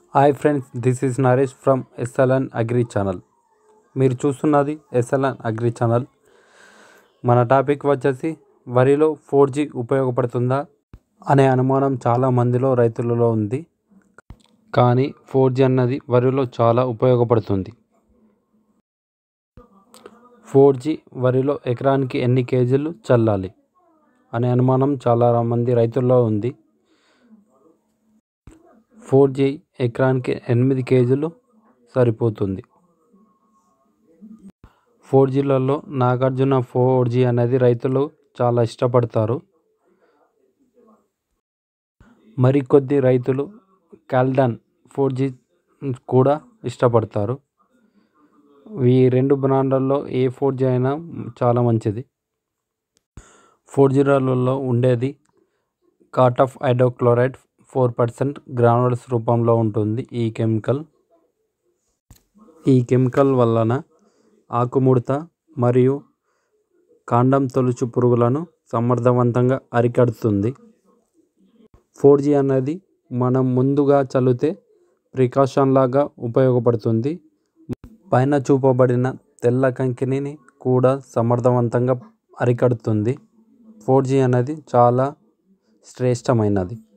hi friends this is Naresh from SLN agri channel మీరు చూస్తున్నది SLN agri channel మన topic వచ్చేసి వరిలో ఫోర్ జీ ఉపయోగపడుతుందా అనే అనుమానం చాలా మందిలో రైతులలో ఉంది కానీ ఫోర్ జీ అన్నది వరిలో చాలా ఉపయోగపడుతుంది ఫోర్ జీ వరిలో ఎకరానికి ఎన్ని కేజీలు చల్లాలి అనే అనుమానం చాలా మంది రైతుల్లో ఉంది ఫోర్ జీ ఎకరానికి ఎనిమిది కేజీలు సరిపోతుంది ఫోర్ జీలలో నాగార్జున ఫోర్ జీ అనేది రైతులు చాలా ఇష్టపడతారు మరికొద్ది రైతులు కాల్డన్ ఫోర్ జీ కూడా ఇష్టపడతారు ఈ రెండు బ్రాండ్లలో ఏ ఫోర్ జీ అయినా చాలా మంచిది ఫోర్ జీలలో ఉండేది cartap hydrochloride four percent granules రూపంలో ఉంటుంది ఈ కెమికల్ ఈ కెమికల్ వలన ఆకుముడత మరియు కాండం తొలుచు పురుగులను సమర్థవంతంగా అరికడుతుంది ఫోర్ జీ అనేది మనం ముందుగా చల్లితే ప్రికాషన్ లాగా ఉపయోగపడుతుంది పైన చూపబడిన తెల్ల కంకిని కూడా సమర్థవంతంగా అరికడుతుంది ఫోర్ జీ అనేది చాలా శ్రేష్టమైనది